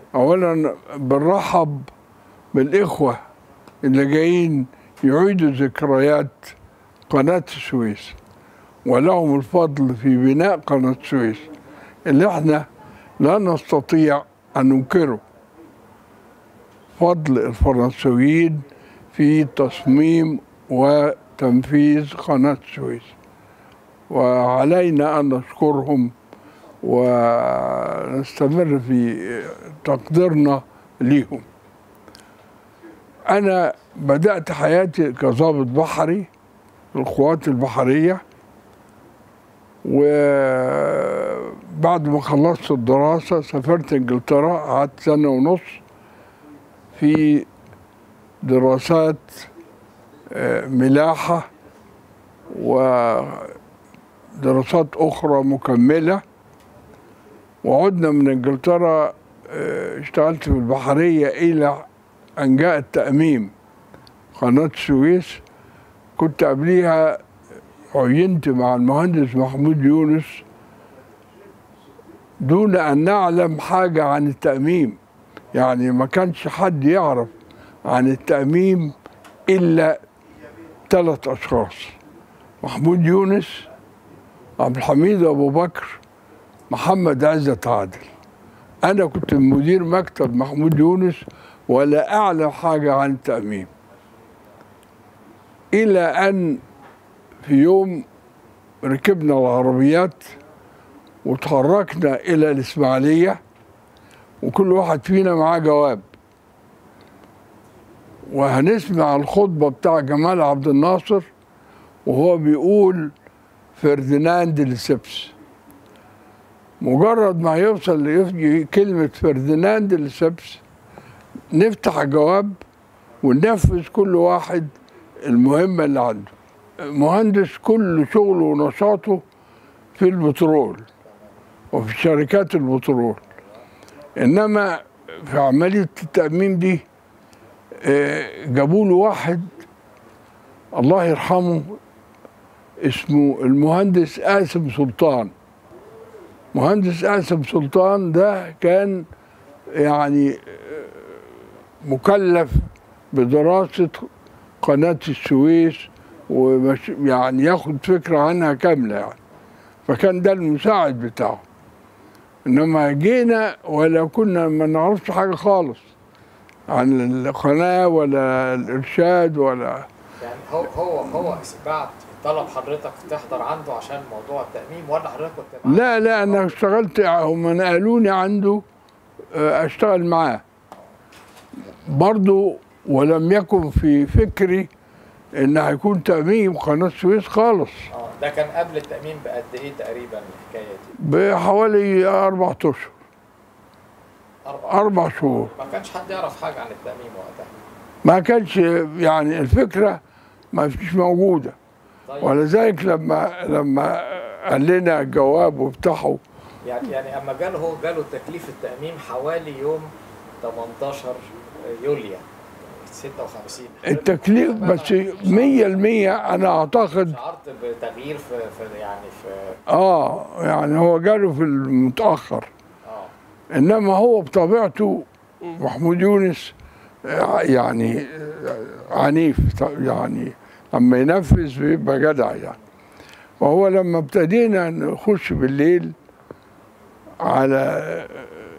اولا بنرحب بالاخوه اللي جايين يعيدوا ذكريات قناه السويس ولهم الفضل في بناء قناه السويس اللي احنا لا نستطيع ان ننكره فضل الفرنسويين في تصميم وتنفيذ قناه السويس وعلينا ان نشكرهم ونستمر في تقديرنا ليهم أنا بدأت حياتي كظابط بحري في القوات البحرية وبعد ما خلصت الدراسة سافرت انجلترا قعدت سنة ونص في دراسات آه، ملاحة ودراسات أخرى مكملة وعدنا من انجلترا آه، اشتغلت في البحرية إلى أن جاء التأميم قناة السويس كنت قبليها عينت مع المهندس محمود يونس دون أن نعلم حاجة عن التأميم يعني ما كانش حد يعرف عن التأميم إلا ثلاث أشخاص محمود يونس عبد الحميد أبو بكر محمد عزت عادل أنا كنت مدير مكتب محمود يونس ولا أعلم حاجة عن التأميم إلى أن في يوم ركبنا العربيات وتحركنا إلى الإسماعيلية وكل واحد فينا معاه جواب وهنسمع الخطبة بتاع جمال عبد الناصر وهو بيقول فرديناند لسبس مجرد ما يوصل يجي كلمة فرديناند لسبس نفتح الجواب وننفذ كل واحد المهمة اللي عنده مهندس كل شغله ونشاطه في البترول وفي شركات البترول إنما في عملية التأمين دي آه، جابوا له واحد الله يرحمه اسمه المهندس قاسم سلطان مهندس قاسم سلطان ده كان يعني آه، مكلف بدراسة قناة السويس ومش يعني ياخد فكرة عنها كاملة يعني فكان ده المساعد بتاعه انما جينا ولا كنا ما نعرفش حاجة خالص عن القناة ولا الإرشاد ولا يعني هو هو هو بعد طلب حضرتك تحضر عنده عشان موضوع التأميم ولا حضرتك كنت معاه؟ لا لا أنا اشتغلت هم نقلوني عنده آه، أشتغل معاه برضو ولم يكن في فكري إن هيكون تأميم قناة السويس خالص اه ده كان قبل التأميم بقد ايه تقريبا الحكاية دي؟ بحوالي أربع أشهر أربع أربع شهور ما كانش حد يعرف حاجة عن التأميم وقتها ما كانش يعني الفكرة ما فيش موجودة طيب ولذلك لما لما قال لنا الجواب وفتحوا يعني يعني اما جاله جاله تكليف التأميم حوالي يوم 18 يوليو 56 التكليف بس مية المية أنا أعتقد شعرت بتغيير في, في يعني في آه يعني هو جاله في المتأخر اه إنما هو بطبيعته محمود يونس آه، يعني آه، عنيف يعني لما ينفذ بيبقى جدع يعني وهو لما ابتدينا نخش بالليل على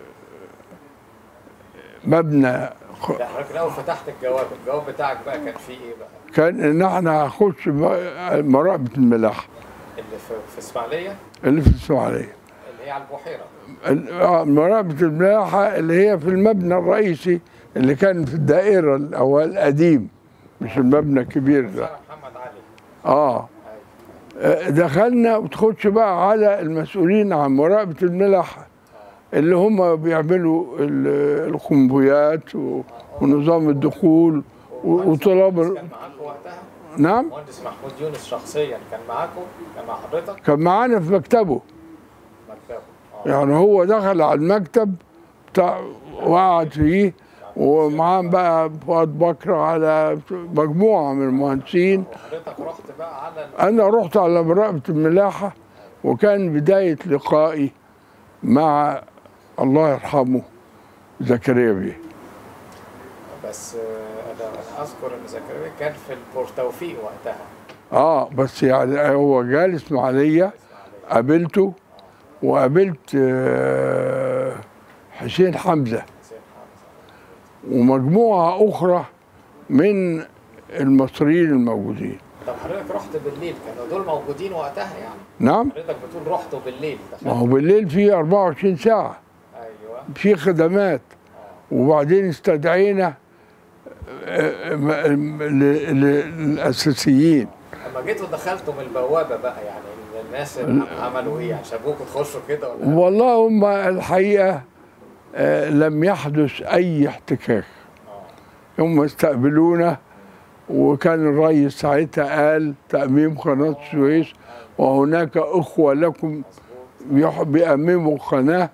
مبنى خ- لا حضرتك الاول فتحت الجواب الجواب بتاعك بقى كان فيه ايه بقى كان ان احنا هنخش م- مراقبه الملاحه اللي في في اسماعيليه اللي في الاسماعيليه اللي هي على البحيره ال- آه، مراقبه الملاحه اللي هي في المبنى الرئيسي اللي كان في الدائره ال- او القديم مش المبنى الكبير ده شارع محمد علي اه أيوة. آه، دخلنا وتخش بقى على المسؤولين عن مراقبه الملاحه اللي هم بيعملوا ال- القنبويات و- ونظام الدخول و- وطلاب ال- كان معاكم وقتها نعم مهندس محمود يونس شخصيا كان معاكم كان مع حضرتك كان معانا في مكتبه مكتبه اه يعني هو دخل على المكتب بتاع وقعد فيه ومعاه بقى فؤاد بكر على مجموعة من المهندسين وحضرتك رحت بقى على ال- أنا رحت على مراقبة الملاحة وكان بداية لقائي مع الله يرحمه زكريا بيه بس آه، انا أنا اذكر ان زكريا كان في البورتوفيق وقتها اه بس يعني هو جالس معايا قابلته وقابلت آه، حسين حمزه حسين حمزه ومجموعه اخرى من المصريين الموجودين طب حضرتك رحت بالليل كانوا دول موجودين وقتها يعني نعم حضرتك بتقول رحتوا بالليل ما دخلت هو بالليل في 24 ساعه ايوه في خدمات وبعدين استدعينا آه، آه، م- ل- ل- للاساسيين لما جيتوا دخلتوا من البوابه بقى يعني الناس اللي عملوا ايه يعني سابوكوا تخشوا كده ولا والله هم الحقيقه آه، لم يحدث اي احتكاك هم استقبلونا وكان الرئيس ساعتها قال تأميم قناة السويس وهناك أخوة لكم يح- بيأمموا القناة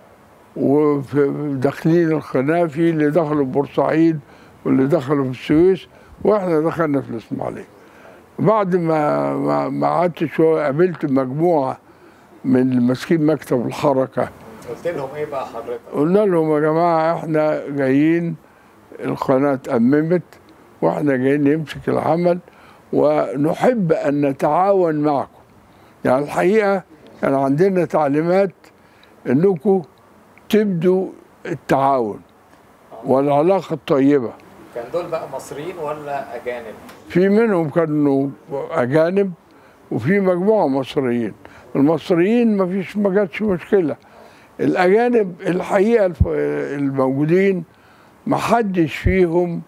وداخلين القناة في اللي دخلوا بورسعيد واللي دخلوا في السويس واحنا دخلنا في الإسماعيلية بعد ما ما ما قعدت شوية قابلت مجموعة من ماسكين مكتب الحركة قلت لهم ايه بقى حضرتك قلنا لهم يا جماعة احنا جايين القناة اتأممت واحنا جايين نمسك العمل ونحب أن نتعاون معكم يعني الحقيقة كان عندنا تعليمات أنكم تبدوا التعاون والعلاقة الطيبة كان دول بقى مصريين ولا اجانب في منهم كانوا أجانب وفي مجموعة مصريين المصريين ما فيش ما جاتش مشكلة الأجانب الحقيقة الف- الموجودين ما حدش فيهم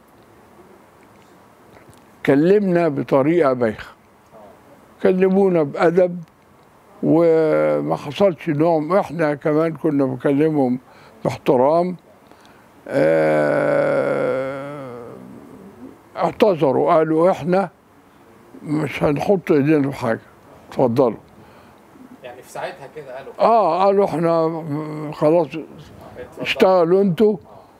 كلمنا بطريقة بايخة كلمونا بأدب وما حصلش نوع احنا كمان كنا بنكلمهم باحترام آه، اعتذروا قالوا احنا مش هنحط ايدينا في حاجه اتفضلوا يعني في ساعتها كده قالوا اه قالوا احنا خلاص اتفضل. اشتغلوا انتوا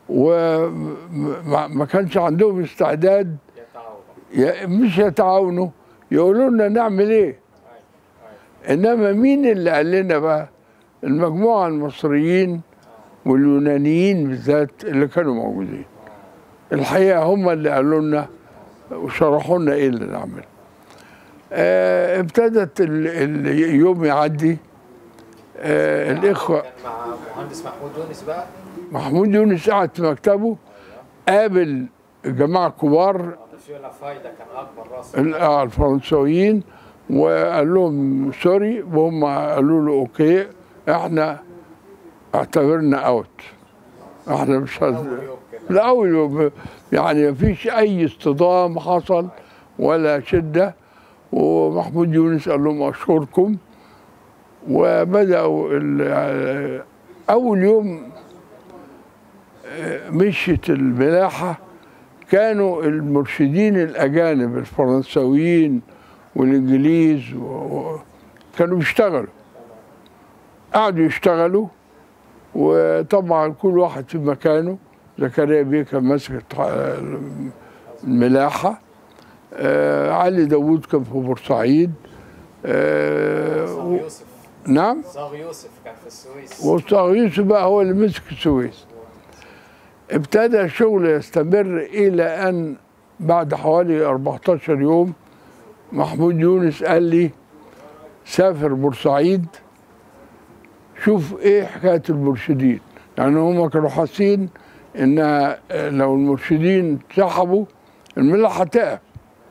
وما ما كانش عندهم استعداد يتعاونوا ي- مش يتعاونوا يقولوا لنا نعمل ايه أيوة، أيوة. انما مين اللي قال لنا بقى المجموعه المصريين واليونانيين بالذات اللي كانوا موجودين الحقيقه هم اللي قالوا لنا وشرحوا لنا ايه اللي نعمل آه ابتدت ال- اليوم يعدي آه الاخوه كان مع مهندس محمود يونس بقى محمود يونس قعد في مكتبه قابل جماعه كبار فيولا فايدا كان اكبر راس ال- آه، الفرنساويين وقال لهم سوري وهم قالوا له اوكي احنا اعتبرنا اوت احنا مش هز... اول يوم كده لا اول يوم يعني مفيش اي اصطدام حصل ولا شده ومحمود يونس قال لهم اشكركم وبداوا ال- اول يوم آه، مشيت الملاحه كانوا المرشدين الاجانب الفرنساويين والانجليز و- و- كانوا بيشتغلوا قعدوا يشتغلوا وطبعا كل واحد في مكانه زكريا بيه كان ماسك الط- الملاحه آه علي داوود كان في بورسعيد آه صاغ و- يوسف نعم صاغ يوسف كان في السويس وصاغ يوسف بقى هو اللي مسك السويس ابتدى الشغل يستمر الى ان بعد حوالي 14 يوم محمود يونس قال لي سافر بورسعيد شوف ايه حكايه المرشدين يعني هم كانوا حاسين ان لو المرشدين سحبوا الملاحه هتقف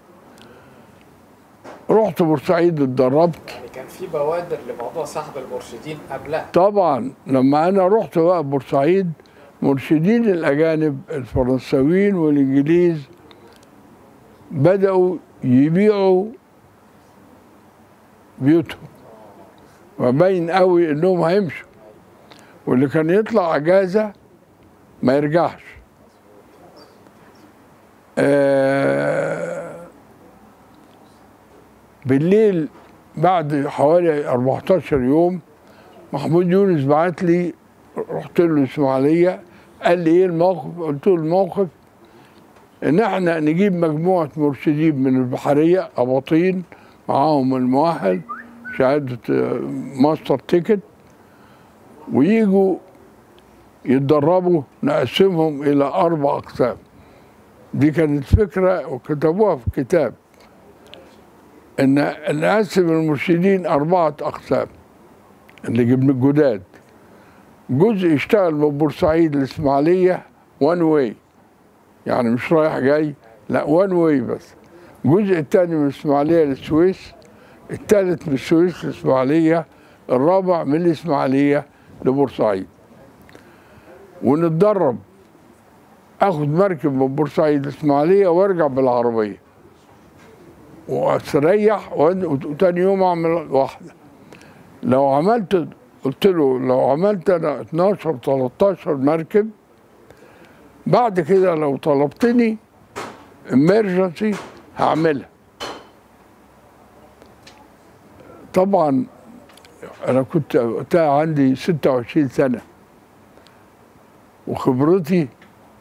رحت بورسعيد اتدربت يعني كان في بوادر لموضوع سحب المرشدين قبلها طبعا لما انا رحت بقى بورسعيد مرشدين الاجانب الفرنساويين والانجليز بداوا يبيعوا بيوتهم وباين قوي انهم هيمشوا واللي كان يطلع اجازه ما يرجعش آه بالليل بعد حوالي 14 يوم محمود يونس بعت لي رحت له الاسماعيليه قال لي ايه الموقف؟ قلت له الموقف ان احنا نجيب مجموعه مرشدين من البحريه اباطين معاهم المؤهل شهاده آه، ماستر تيكت ويجوا يتدربوا نقسمهم إلى أربع أقسام دي كانت فكرة وكتبوها في كتاب إن نقسم المرشدين أربعة أقسام اللي جبنا الجداد جزء يشتغل من بورسعيد الإسماعيلية وان واي يعني مش رايح جاي لا وان واي بس الجزء الثاني من الإسماعيلية للسويس الثالث من السويس للإسماعيلية الرابع من الإسماعيلية لبورسعيد ونتدرب اخد مركب من بورسعيد الاسماعيليه وارجع بالعربيه واستريح وأن- وتاني يوم اعمل واحده لو عملت قلت له لو عملت انا 12 13 مركب بعد كده لو طلبتني امرجنسي هعملها طبعا انا كنت وقتها عندي 26 سنه وخبرتي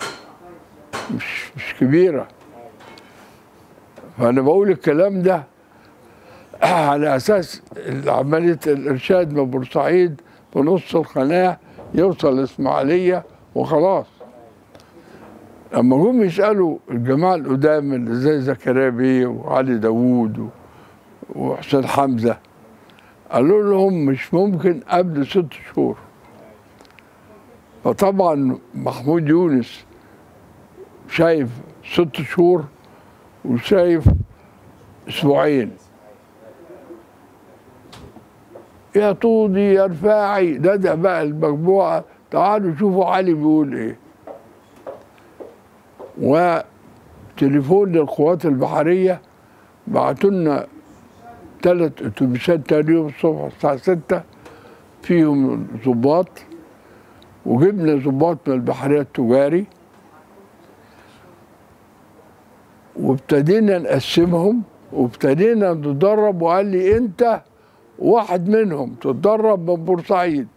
مش مش كبيره فانا بقول الكلام ده على اساس عمليه الارشاد من بورسعيد في نص القناه يوصل الاسماعيليه وخلاص لما جم يسالوا الجماعه القدام اللي زي زكريا بيه وعلي داوود و- وحسين حمزه قالوا لهم مش ممكن قبل ست شهور فطبعا محمود يونس شايف ست شهور وشايف اسبوعين يا طودي يا رفاعي ده ده بقى المجموعه تعالوا شوفوا علي بيقول ايه وتليفون للقوات البحريه بعتوا لنا ثلاث اتوبيسات تاني يوم الصبح الساعه 6 فيهم ضباط وجبنا ضباط من البحريه التجاري وابتدينا نقسمهم وابتدينا نتدرب وقال لي انت واحد منهم تتدرب من بورسعيد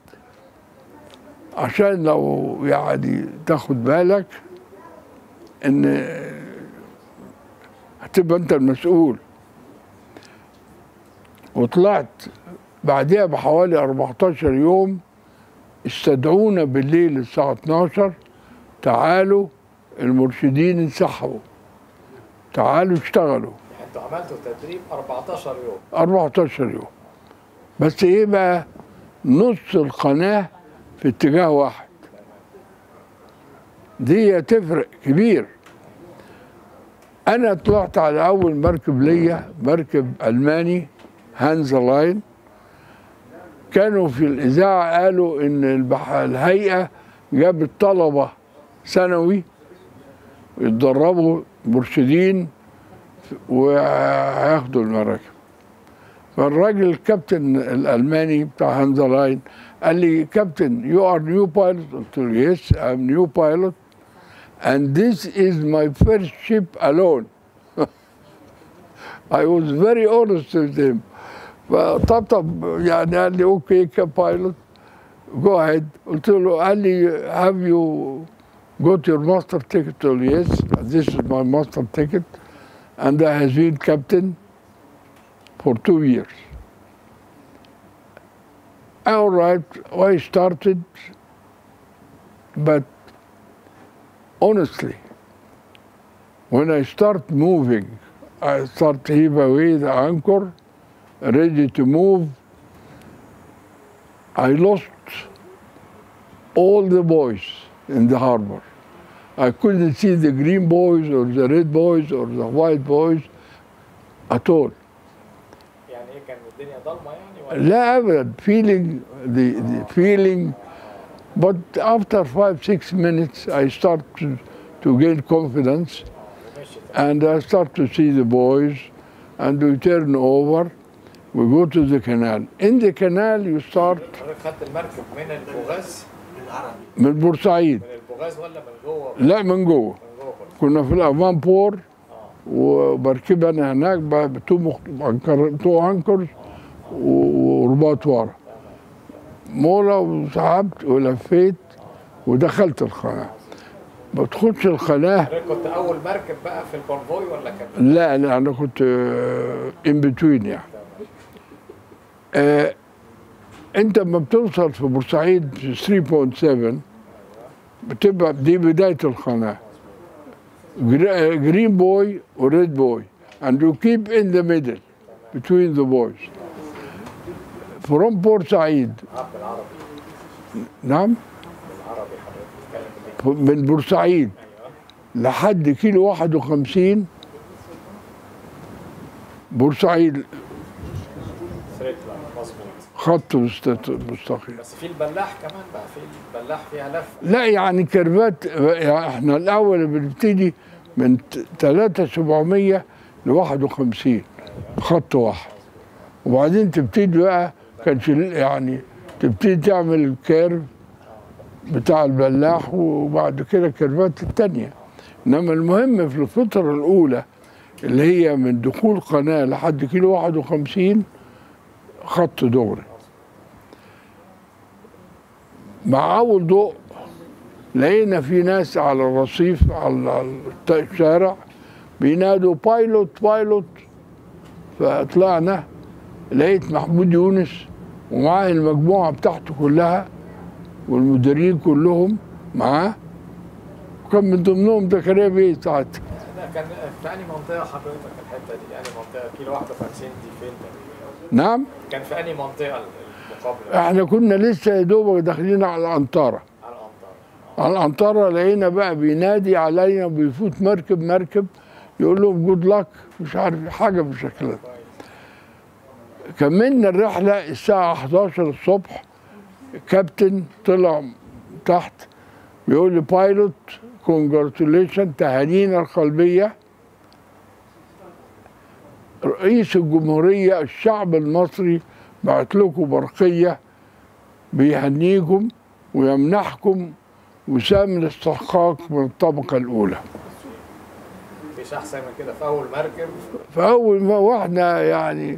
عشان لو يعني تاخد بالك ان هتبقى انت المسؤول وطلعت بعدها بحوالي 14 يوم استدعونا بالليل الساعة 12 تعالوا المرشدين انسحبوا تعالوا اشتغلوا يعني انتوا عملتوا تدريب 14 يوم 14 يوم بس ايه بقى نص القناة في اتجاه واحد دي تفرق كبير انا طلعت على اول مركب ليا مركب الماني هانزا لاين كانوا في الاذاعه قالوا ان البح- الهيئه جابت طلبه ثانوي يتدربوا مرشدين وهياخدوا المراكب فالراجل الكابتن الالماني بتاع هانزا لاين قال لي كابتن يو ار نيو بايلوت قلت له يس ام نيو بايلوت and this is my first ship alone I was very honest with him فطبطب يعني قال لي اوكي كبايلوت جو اهيد قلت له قال لي have you got your master ticket قلت له yes this is my master ticket and I has been captain for two years all right I started but honestly when I start moving I start to heave away the anchor ready to move I lost all the boys in the harbor. I couldn't see the green boys or the red boys or the white boys at all. يعني ايه كان الدنيا ضلمه يعني ولا لا أبدا feeling the, the feeling but after five six minutes I start to, to gain confidence مشيت and I start to see the boys and we turn over we go to the canal in the canal you start حضرتك خدت المركب من البوغاز من بورسعيد من البوغاز ولا من جوه لا من جوه من جوه برضه؟ كنا في الافان بور اه وبركب انا هناك ب- تو مخ... أنكر... تو انكرز و- ورباط ورا مولا وسحبت ولفيت ودخلت القناه ما تدخلش القناه حضرتك كنت اول مركب بقى في الكونفوي ولا كان لا لا انا كنت ان بتوين يعني آه انت لما بتوصل في بورسعيد في 3.7 بتبقى دي بداية القناة جرين بوي وريد بوي and you keep in the middle between the boys from بورسعيد عب بالعربي نعم بالعربي حضرتك بتتكلم بيه من بورسعيد ايوه لحد كيلو 51 بورسعيد ثريد لاين مظبوط خط مست- مستقيم بس في البلاح كمان بقى في البلاح فيها لفه لا يعني كيرفات يعني احنا الاول بنبتدي من 3700 ل 51 خط واحد وبعدين تبتدي بقى كانش ال- يعني تبتدي تعمل الكيرف بتاع البلاح وبعد كده الكيرفات التانية انما المهم في الفترة الاولى اللي هي من دخول قناة لحد كيلو 51 خط دغري مع اول ضوء لقينا في ناس على الرصيف على الت- الشارع بينادوا بايلوت بايلوت فطلعنا لقيت محمود يونس ومعاه المجموعة بتاعته كلها والمديرين كلهم معاه وكان من ضمنهم زكريا بيه ساعتها ده كان في انهي منطقه حضرتك الحته دي انهي منطقه كيلو 51 دي فين تقريبا؟ نعم كان في انهي منطقه المقابله احنا كنا لسه يا دوبك داخلين على العنطره على الامطار على العنطرة لقينا بقى بينادي علينا بيفوت مركب مركب يقول لهم جود لك مش عارف حاجة بالشكل ده كملنا الرحلة الساعة 11 الصبح كابتن طلع تحت بيقول لي بايلوت كونجراتوليشن تهانينا القلبية رئيس الجمهورية الشعب المصري بعت لكم برقية بيهنيكم ويمنحكم وسام الاستحقاق من الطبقة الأولى مفيش احسن من كده في اول مركب فأول ما واحنا يعني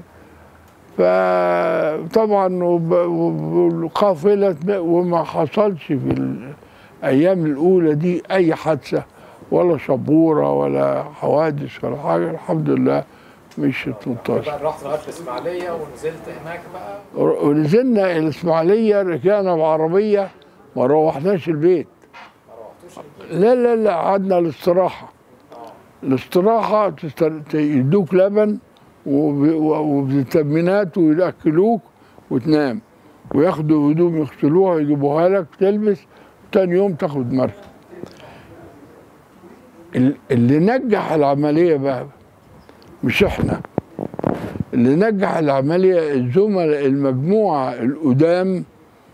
فطبعا وب- وب- والقافلة وما حصلش في الأيام الأولى دي أي حادثة ولا شبورة ولا حوادث ولا حاجة الحمد لله مشيت منتظم بقى رحت لغايه الاسماعيليه ونزلت هناك بقى ونزلنا الإسماعيلية رجعنا بعربية ما روحناش البيت ما روحتوش لا لا لا قعدنا الاستراحة الاستراحة تست- يدوك لبن وب- وفيتامينات ويأكلوك وتنام وياخدوا هدوم يغسلوها يجيبوها لك تلبس تاني يوم تاخد مركب ال- اللي نجح العملية بقى مش احنا اللي نجح العملية الزملاء المجموعة القدام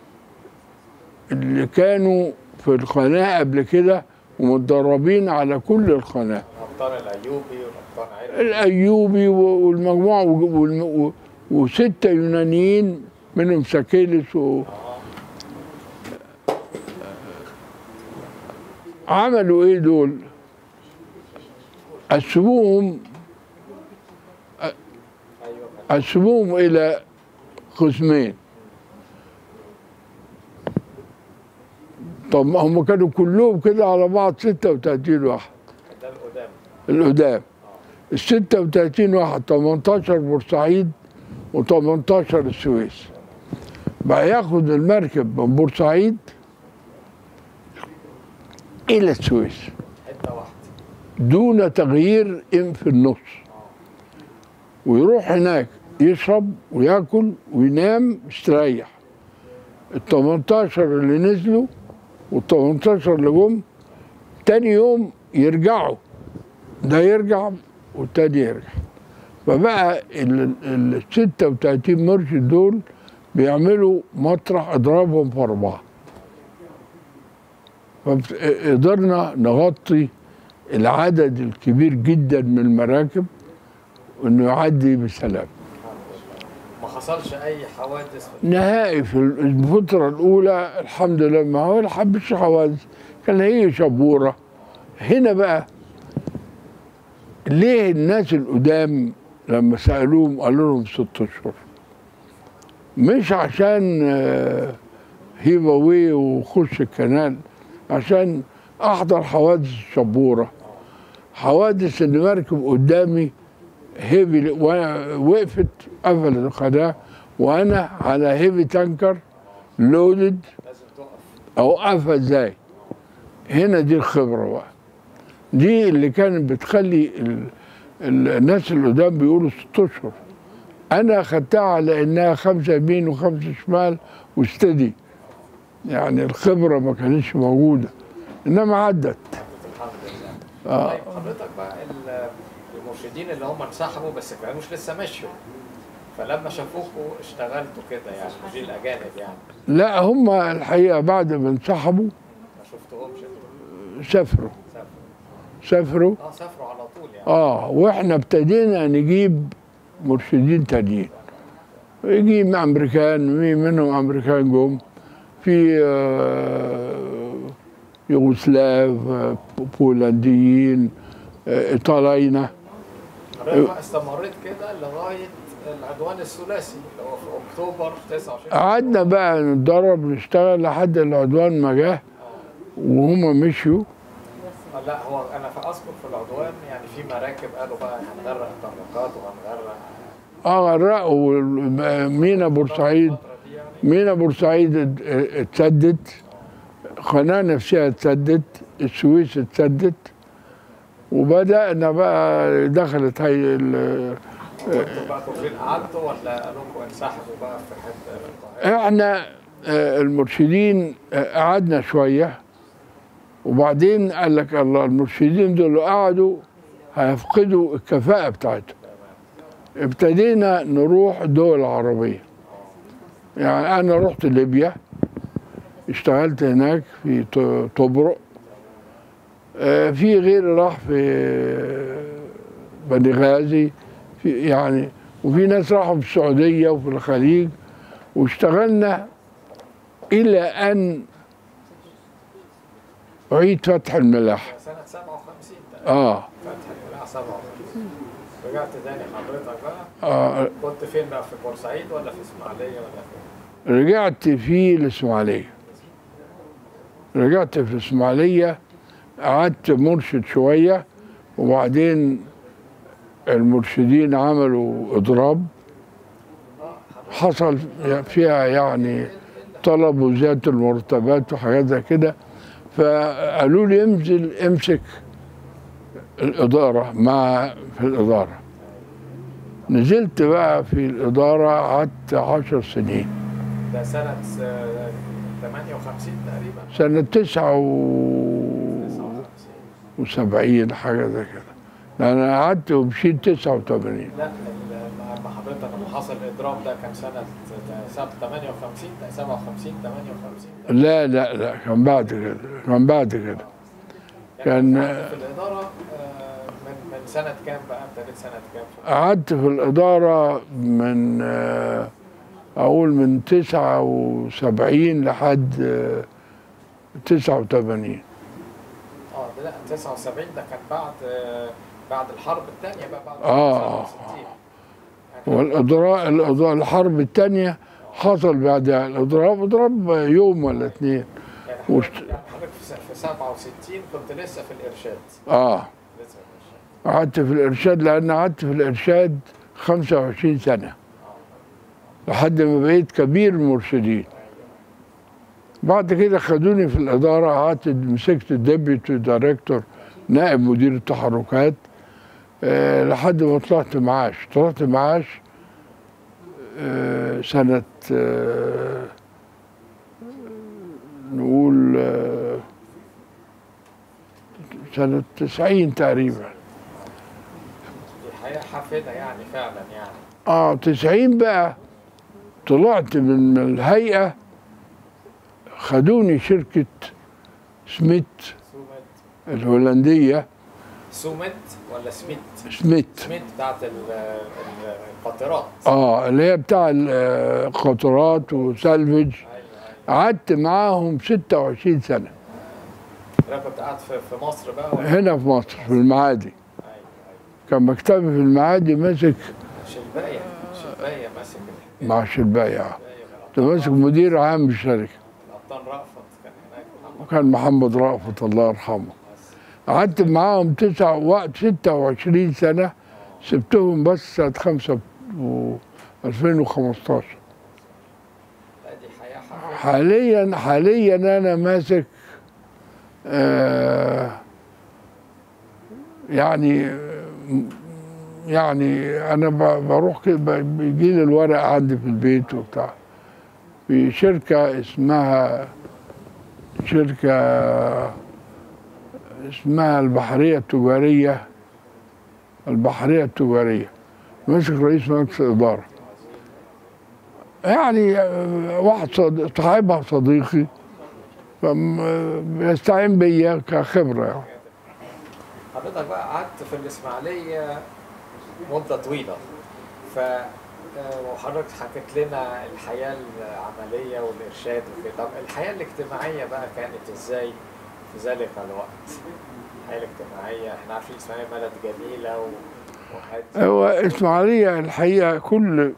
اللي كانوا في القناة قبل كده ومتدربين على كل القناة القبطان الايوبي والقبطان عيد الأيوبي و- والمجموعة و- والم- و- وستة يونانيين منهم ساكيلس و... عملوا ايه دول؟ قسموهم ايوه قسموهم إلى قسمين طب ما هم كانوا كلهم كده على بعض 36 واحد ده القدام القدام ال 36 واحد 18 بورسعيد و18 السويس بقى ياخد المركب من بورسعيد إلى السويس حته واحده دون تغيير إن في النص ويروح هناك يشرب وياكل وينام يستريح ال 18 اللي نزلوا وال 18 اللي جم تاني يوم يرجعوا ده يرجع والتاني يرجع فبقى ال ال 36 مرشد دول بيعملوا مطرح اضرابهم في اربعه فقدرنا نغطي العدد الكبير جدا من المراكب وانه يعدي بسلام ما حصلش اي حوادث في نهائي في الفترة الأولى الحمد لله ما هو ما حبش حوادث كان هي شبورة هنا بقى ليه الناس القدام لما سألوهم قالوا لهم ست أشهر مش عشان آه، هيبة وي وخش الكنال عشان أحضر حوادث الشبورة حوادث إن مركب قدامي هيفي وأنا وقفت قفلت القناة وأنا على هيفي تانكر لودد لازم تقف أوقفها إزاي هنا دي الخبرة بقى دي اللي كانت بتخلي ال... ال... الناس اللي قدام بيقولوا ست اشهر انا خدتها على انها خمسه يمين وخمسه شمال واستدي يعني الخبره ما كانتش موجوده انما عدت الحمد لله آه. طيب حضرتك بقى ال- المرشدين اللي هم انسحبوا بس ما كانوش لسه مشوا فلما شافوكوا اشتغلتوا كده يعني مش الاجانب يعني لا هم الحقيقه بعد ما انسحبوا ما شفتهمش سافروا سافروا سافروا اه سافروا على طول يعني اه واحنا ابتدينا نجيب مرشدين تانيين يجي من امريكان في منهم امريكان جم في آه، يوغوسلاف آه، بولنديين آه، ايطاليين حضرتك بقى استمريت كده لغايه العدوان الثلاثي اللي هو في اكتوبر 29 قعدنا بقى نتدرب نشتغل لحد العدوان ما جه وهم مشيوا آه، لا هو انا في اذكر في العدوان يعني في مراكب قالوا بقى هنغرق الطرقات وهنغرق اه غرقوا مينا بورسعيد الفترة دي يعني مينا بورسعيد ات- اتسدت قناة نفسها اتسدت السويس اتسدت وبدأنا بقى دخلت هاي ال- وانتوا بقى فين قعدتوا ولا قالوا لكم انسحبوا بقى في حته في القاهره؟ احنا آه، المرشدين آه، قعدنا شوية وبعدين قال لك الله المرشدين دول لو قعدوا هيفقدوا الكفاءة بتاعتهم ابتدينا نروح دول عربية يعني أنا رحت ليبيا اشتغلت هناك في ط- طبرق آه، في غيري راح في بني غازي في يعني وفي ناس راحوا في السعودية وفي الخليج واشتغلنا إلى أن أعيد فتح الملاحة سنه 57 تقريبا آه, فتح الملاحه 57 رجعت تاني حضرتك بقى آه كنت فين بقى في بورسعيد ولا في اسماعيليه ولا فين؟ رجعت في الإسماعيلية رجعت في الإسماعيلية قعدت مرشد شوية وبعدين المرشدين عملوا إضراب حصل فيها يعني طلبوا زيادة المرتبات وحاجات زي كده فقالوا لي انزل امسك الإدارة مع في الإدارة نزلت بقى في الإدارة قعدت عشر سنين ده سنه آه، 58 تقريبا سنة تسعة و... 59 وسبعين حاجة زي كده لأن أنا قعدت ومشيت تسعة وثمانين لا ال- مع حضرتك لما حصل الاضراب ده كان سنه سنه 58 57 58 لا لا لا كان بعد كده كان بعد كده كان- قعدت في الاداره آه، من من سنه كام بقى ابتديت سنه كام؟ قعدت في الإدارة من آه، أقول من تسعة وسبعين لحد آه، تسعة وثمانين اه ده لا 79 ده كان بعد آه، بعد الحرب الثانيه بقى بعد آه. 67 يعني والإضراب الإضراب- الحرب الثانية حصل بعدها الإضراب إضراب يوم ولا اثنين يعني وشت- حضرتك يعني حضرتك في س- في 67 كنت لسه في الارشاد آه لسه في الارشاد قعدت في الإرشاد لأن قعدت في الإرشاد 25 سنة لحد ما بقيت كبير المرشدين بعد كده خدوني في الإدارة قعدت مسكت الديبيوتي دايركتور نائب مدير التحركات آه، لحد ما طلعت معاش طلعت معاش آه، سنة آه، نقول آه، سنة 90 تقريبا دي حياه حافله يعني فعلا يعني اه 90 بقى طلعت من الهيئة خدوني شركة سميت سومت الهولندية سومت ولا سميت؟ سميت سميت بتاعت ال- ال- القاطرات اه اللي هي بتاع القطارات وسالفج ايوه ايوه قعدت معاهم 26 سنة انا كنت قاعد في في مصر بقى ولا هنا في مصر في المعادي ايوه ايوه كان مكتبي في المعادي ماسك شلبايه شلبايه ماسك الحكايه مع شلباية شلباية كنت ماسك مدير عام الشركة الابطال رأفت كان هناك محمد وكان محمد رأفت الله يرحمه قعدت معاهم تسع وقت 26 سنة سبتهم بس سنة 5 و 2015 لا دي حياه حافله حاليا حاليا أنا ماسك آه، يعني يعني انا ب- بروح كده ب- بيجي لي الورق عندي في البيت وبتاع في شركه اسمها شركه اسمها البحريه التجاريه البحريه التجاريه ماسك رئيس مجلس الاداره يعني آه، واحد صد- صاحبها صديقي فم- بيستعين بيا كخبره يعني حضرتك بقى قعدت في الإسماعيلية مدة طويلة ف آه، وحضرتك حكيت لنا الحياة العملية والإرشاد وكده طب الحياة الاجتماعية بقى كانت إزاي في ذلك الوقت؟ الحياة الاجتماعية احنا عارفين الإسماعيلية بلد جميلة و... وهادية هو إسماعيلية الحقيقة كل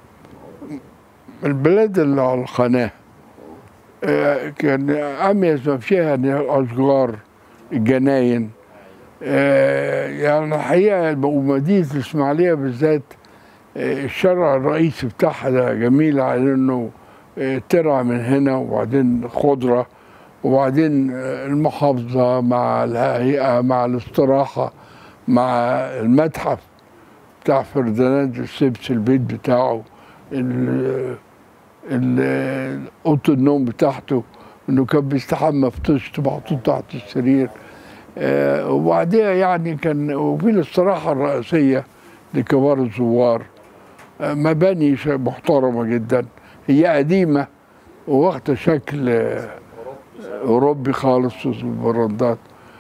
البلاد اللي على القناة آه، كان أميز ما فيها إن الأشجار الجناين آه، يعني الحقيقة ومدينة الإسماعيلية بالذات آه، الشارع الرئيسي بتاعها ده جميل على إنه آه، ترعى من هنا وبعدين خضرة وبعدين آه، المحافظة مع الهيئة مع الاستراحة مع المتحف بتاع فرديناند السبس البيت بتاعه ال- ال- اوضه النوم بتاعته انه كان بيستحمى في طشت محطوط تحت السرير آه، وبعديها يعني كان وفي الاستراحه الرئيسيه لكبار الزوار آه، مباني ش- محترمه جدا هي قديمه واخده شكل آه، أوروبي اوروبي خالص البراندات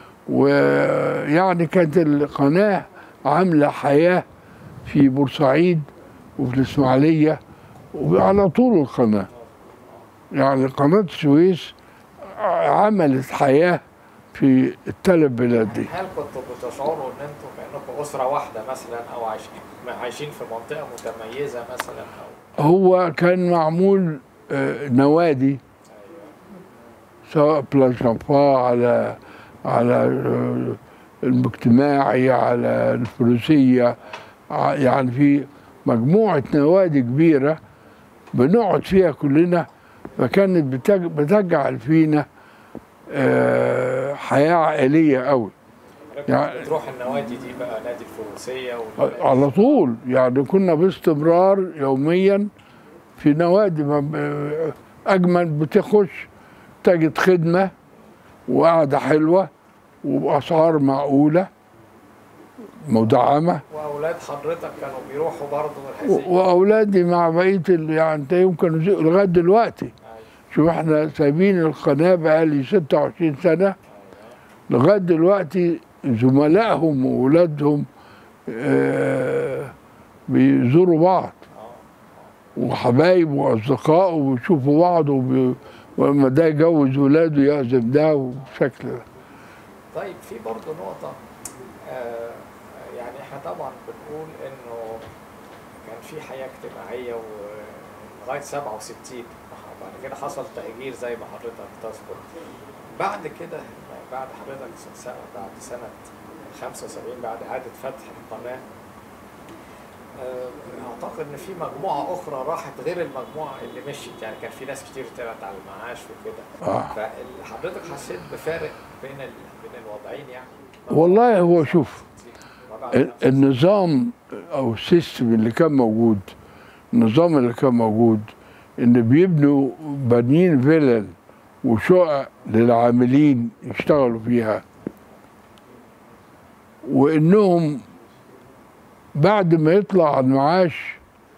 ويعني كانت القناه عامله حياه في بورسعيد وفي الاسماعيليه وعلى طول القناه يعني قناه السويس عملت حياه في الثلاث بلاد دي هل كنتوا بتشعروا ان انتوا كانكم اسره واحده مثلا او عايشين عايشين في منطقه متميزه مثلا او هو كان معمول آه، نوادي سواء بلاشنفا على على آه، المجتمعي على الفروسية ع- يعني في مجموعة نوادي كبيرة بنقعد فيها كلنا فكانت بتج- بتجعل فينا آه، حياة عائلية قوي حضرتك يعني- بتروح النوادي دي بقى نادي الفروسيه والنادي- على طول يعني كنا باستمرار يوميا في نوادي ما ب- اجمل بتخش تجد خدمه وقعده حلوه وباسعار معقوله مدعمه واولاد حضرتك كانوا بيروحوا برضه و- الحزين واولادي مع بقيه ال- يعني تلاقيهم كانوا زي- لغايه دلوقتي شوف احنا سايبين القناه بقالي 26 سنه لغايه دلوقتي زملائهم واولادهم آه، بيزوروا بعض وحبايب واصدقاء وبيشوفوا بعض وبي... ولما ده يجوز ولاده يعزم ده وبشكل ده طيب في برضه نقطة آه يعني احنا طبعا بنقول انه كان في حياة اجتماعية ولغاية 67 بعد كده حصل تهجير زي ما حضرتك تذكر بعد كده بعد حضرتك س- بعد سنة 75 بعد إعادة فتح القناة آه، اعتقد ان في مجموعه اخرى راحت غير المجموعه اللي مشيت يعني كان في ناس كتير طلعت على المعاش وكده آه. فحضرتك حسيت بفارق بين ال... بين الوضعين يعني والله هو شوف ما بعد ال- النظام او السيستم اللي كان موجود النظام اللي كان موجود ان بيبنوا بانيين فيلل وشقق للعاملين يشتغلوا فيها وانهم بعد ما يطلع على المعاش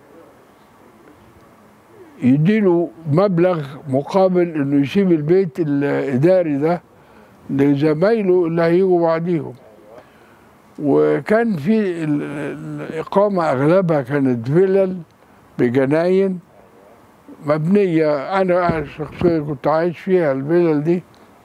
يديله مبلغ مقابل انه يسيب البيت الاداري ده لزمايله اللي هيجوا بعديهم وكان في ال- ال- الإقامة أغلبها كانت فيلل بجناين مبنية أنا أنا شخصيا كنت عايش فيها الفيلل دي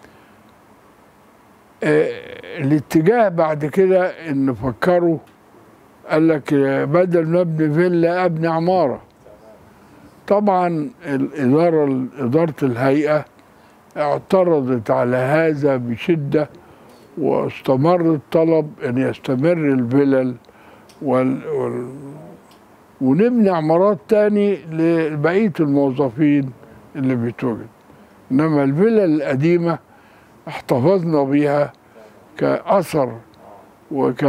آه، الاتجاه بعد كده إن فكروا قال لك آه، بدل ما ابني فيلا ابني عمارة طبعا الإدارة إدارة الهيئة اعترضت على هذا بشدة واستمر الطلب ان يستمر الفلل وال... وال... ونبني عمارات تاني لبقية الموظفين اللي بتوجد انما الفلل القديمة احتفظنا بيها كأثر وك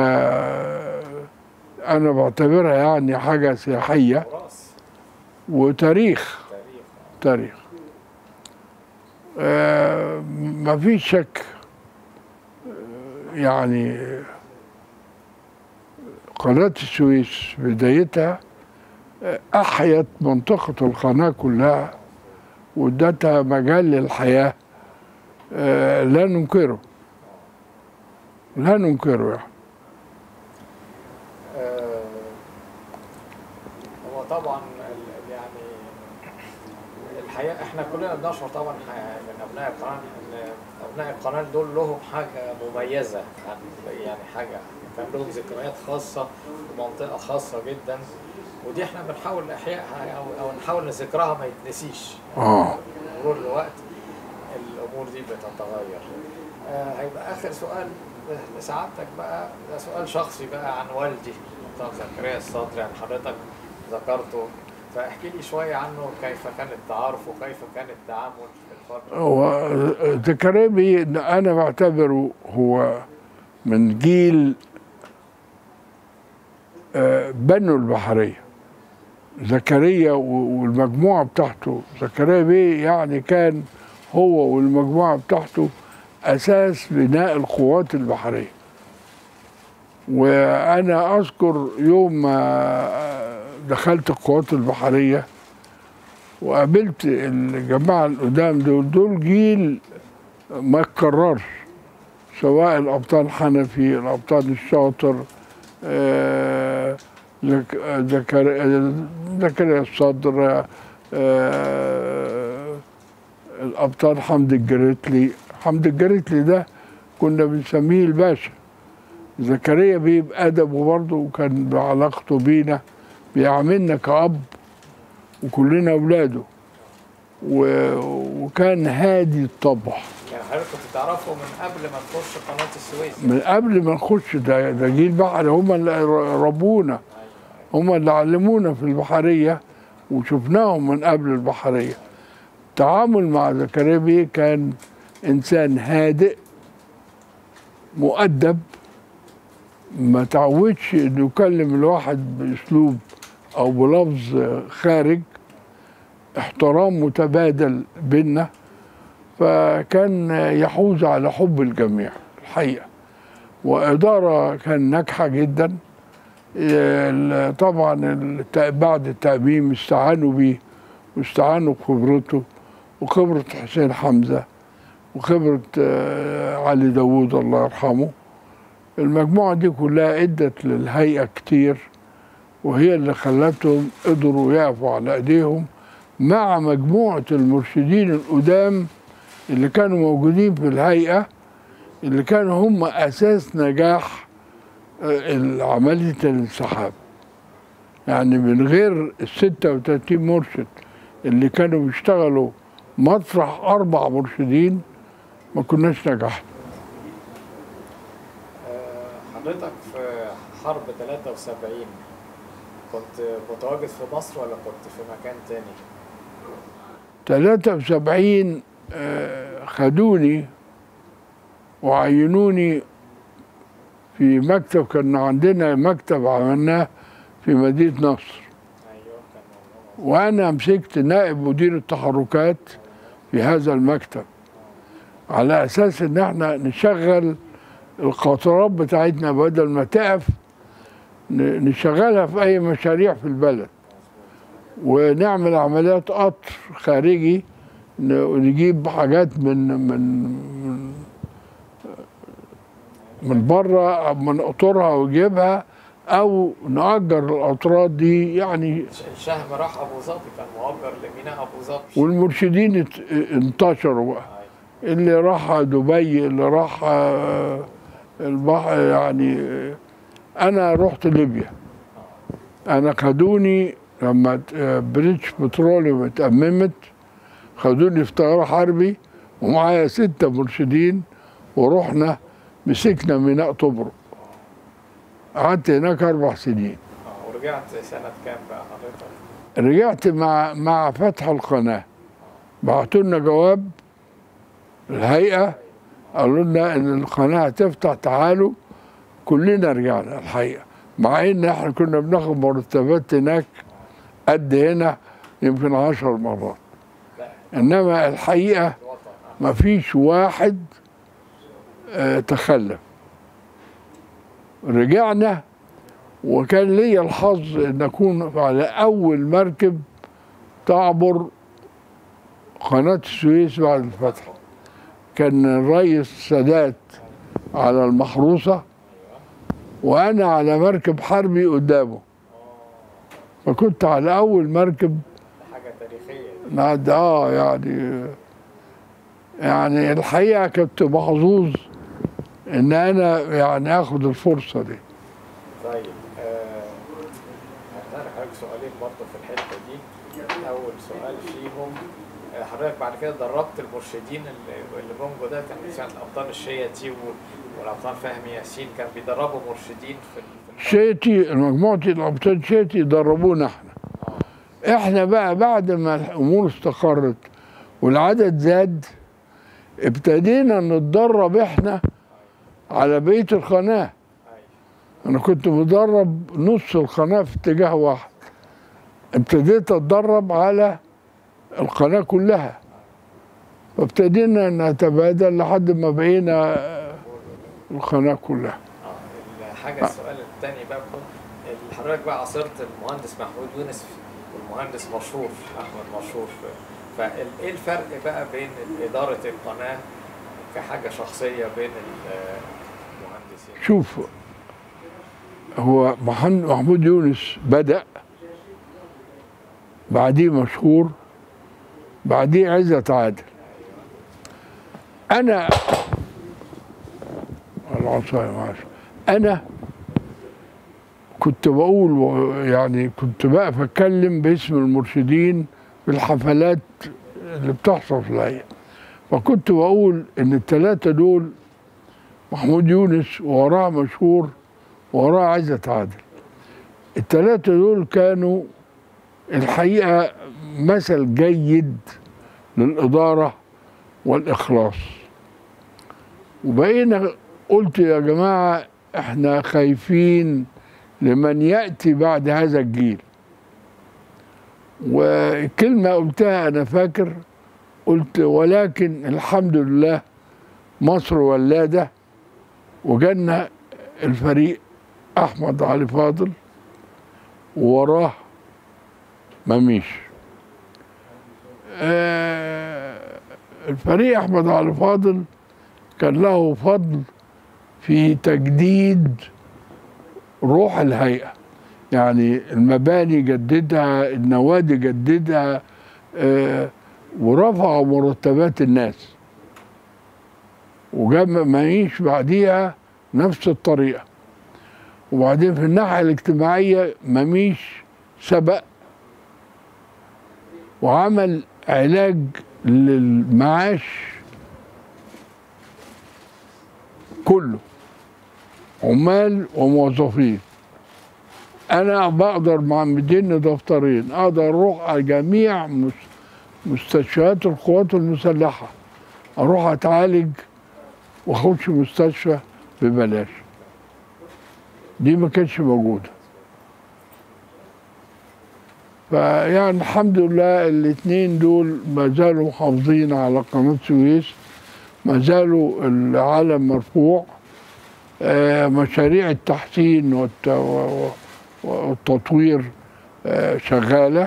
أنا بعتبرها يعني حاجة سياحية تراث وتاريخ تاريخ تاريخ آه ما في شك آه، يعني قناة السويس في بدايتها آه، أحيت منطقة القناة كلها وادتها مجال للحياة آه، لا ننكره لا ننكره يعني. آه، هو طبعا ال- يعني الحقيقه احنا كلنا بنشعر طبعا ح- من ابناء القناه ان ابناء القناه دول لهم حاجه مميزه عن- يعني حاجه كان لهم ذكريات خاصه ومنطقه خاصه جدا ودي احنا بنحاول احيائها او او نحاول ان ذكرها ما يتنسيش آه مرور الوقت الامور دي بتتغير آه هيبقى اخر سؤال لسعادتك بقى ده سؤال شخصي بقى عن والدي طب زكريا الصدري عن حضرتك ذكرته فاحكي لي شويه عنه كيف كان التعارف وكيف كان التعامل في الفتره هو زكريا بي انا بعتبره هو من جيل آه، بنوا البحريه زكريا و- والمجموعه بتاعته زكريا بيه يعني كان هو والمجموعه بتاعته اساس بناء القوات البحريه وانا اذكر يوم ما دخلت القوات البحريه وقابلت الجماعه القدام دول دول جيل ما اتكررش سواء الابطال حنفي الابطال الشاطر آه، زك- آه، زكريا زكريا الصدر آه، الابطال حمد الجريتلي حمد الجريتلي ده كنا بنسميه الباشا زكريا بيه بأدبه برضه وكان بعلاقته بينا بيعاملنا كأب وكلنا أولاده و- وكان هادي الطبع يعني حضرتك كنت تعرفه من قبل ما تخش قناه السويس من قبل ما نخش ده ده جيل بحري هم اللي ربونا هم اللي علمونا في البحرية وشفناهم من قبل البحرية التعامل مع زكريا بيه كان إنسان هادئ مؤدب ما تعودش إنه يكلم الواحد بأسلوب أو بلفظ خارج احترام متبادل بينا فكان يحوز على حب الجميع الحقيقة وإدارة كان ناجحة جدا ال- طبعا الت- بعد التأميم استعانوا بيه واستعانوا بخبرته وخبرة حسين حمزة وخبرة آه، علي داوود الله يرحمه المجموعة دي كلها ادت للهيئة كتير وهي اللي خلتهم قدروا يقفوا على ايديهم مع مجموعة المرشدين القدام اللي كانوا موجودين في الهيئة اللي كانوا هم أساس نجاح آه، عملية الانسحاب يعني من غير ال 36 مرشد اللي كانوا بيشتغلوا مطرح أربع مرشدين ما كناش نجحنا آه، حضرتك في حرب 73 كنت متواجد في مصر ولا كنت في مكان تاني؟ 73 آه، خدوني وعينوني في مكتب كان عندنا مكتب عملناه في مدينة نصر ايوه كان موضوع وأنا مسكت نائب مدير التحركات في هذا المكتب على أساس إن احنا نشغل القطارات بتاعتنا بدل ما تقف ن- نشغلها في أي مشاريع في البلد ونعمل عمليات قطر خارجي ن- ونجيب حاجات من من من من بره من قطورها ونجيبها او نأجر القطرات دي يعني الشهم راح ابو ظبي كان مؤجر لميناء ابو ظبي والمرشدين ات- انتشروا بقى أيوة. اللي راح دبي اللي راح آه، البحر يعني آه، انا رحت ليبيا انا خدوني لما آه، بريتش بتروليوم اتأممت خدوني في طيارة حربي ومعايا ستة مرشدين ورحنا مسكنا ميناء طبرق قعدت هناك أربع سنين اه ورجعت سنة كام بقى حضرتك؟ رجعت مع مع فتح القناة بعتوا لنا جواب الهيئة قالوا لنا ان القناه هتفتح تعالوا كلنا رجعنا الحقيقه مع ان احنا كنا بناخد مرتبات هناك قد هنا يمكن عشر مرات لا انما الحقيقه الوطن آه. ما فيش واحد آه، تخلف رجعنا وكان لي الحظ ان اكون على اول مركب تعبر قناة السويس بعد الفتح كان الرئيس سادات على المحروسة وانا على مركب حربي قدامه فكنت على اول مركب ده حاجه تاريخيه بعد اه يعني يعني الحقيقه كنت محظوظ ان انا يعني اخد الفرصه دي طيب آه، هسألك حضرتك سؤالين برضه في الحته دي اول سؤال فيهم آه، حضرتك بعد كده دربت المرشدين اللي اللي بونجو ده كان مثلا الابطال الشياتي و- والابطال فهمي ياسين كان بيدربوا مرشدين في ال- في الحرب. شيتي مجموعه الابطال شيتي دربونا احنا احنا بقى بعد ما الامور استقرت والعدد زاد ابتدينا نتدرب احنا على بقيه القناه أيوة. انا كنت مدرب نص القناه في اتجاه واحد ابتديت اتدرب على القناه كلها فابتدينا نتبادل لحد ما بقينا القناه كلها اه الحاجه السؤال الثاني بقى بكون اللي حضرتك بقى عاصرت المهندس محمود يونس والمهندس مشهور احمد مشهور فايه الفرق بقى بين اداره القناه كحاجه شخصيه بين المهندسين شوف هو محن- محمود يونس بدأ بعديه مشهور بعديه عزت عادل أنا العصاية معلش أنا كنت بقول و- يعني كنت بقى بتكلم باسم المرشدين في الحفلات اللي بتحصل في الهيئة فكنت بقول إن الثلاثة دول محمود يونس ووراه مشهور ووراه عزت عادل الثلاثة دول كانوا الحقيقة مثل جيد للإدارة والإخلاص وبقينا قلت يا جماعة احنا خايفين لمن يأتي بعد هذا الجيل وكلمة قلتها أنا فاكر قلت ولكن الحمد لله مصر ولادة وجالنا الفريق احمد علي فاضل ووراه مميش آه، الفريق احمد علي فاضل كان له فضل في تجديد روح الهيئه يعني المباني جددها النوادي جددها آه، ورفعوا مرتبات الناس وجاب معيش بعديها نفس الطريقة وبعدين في الناحية الاجتماعية مميش سبق وعمل علاج للمعاش كله عمال وموظفين انا بقدر مع 200 دفترين اقدر اروح على جميع مس- مستشفيات القوات المسلحه اروح اتعالج واخش مستشفى ببلاش دي ما كانتش موجوده فيعني الحمد لله الاثنين دول ما زالوا محافظين على قناه السويس ما زالوا العالم مرفوع آه، مشاريع التحسين والت- و- و- والتطوير آه، شغاله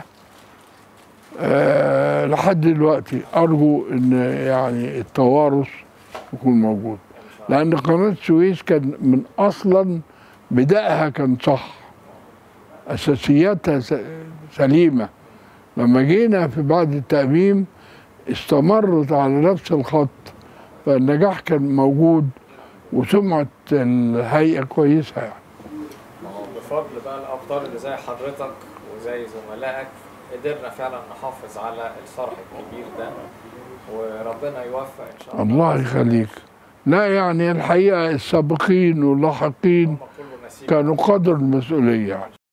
آه، لحد دلوقتي ارجو ان يعني التوارث يكون موجود لان قناه السويس كان من اصلا بدائها كان صح اساسياتها س- سليمه لما جينا في بعد التاميم استمرت على نفس الخط فالنجاح كان موجود وسمعه الهيئه كويسه يعني ما هو بفضل بقى الابطال اللي زي حضرتك وزي زملائك قدرنا فعلا نحافظ على الصرح الكبير ده وربنا يوفق ان شاء الله الله يخليك لا يعني الحقيقه السابقين واللاحقين هم كله نسيب كانوا قدر المسؤوليه يعني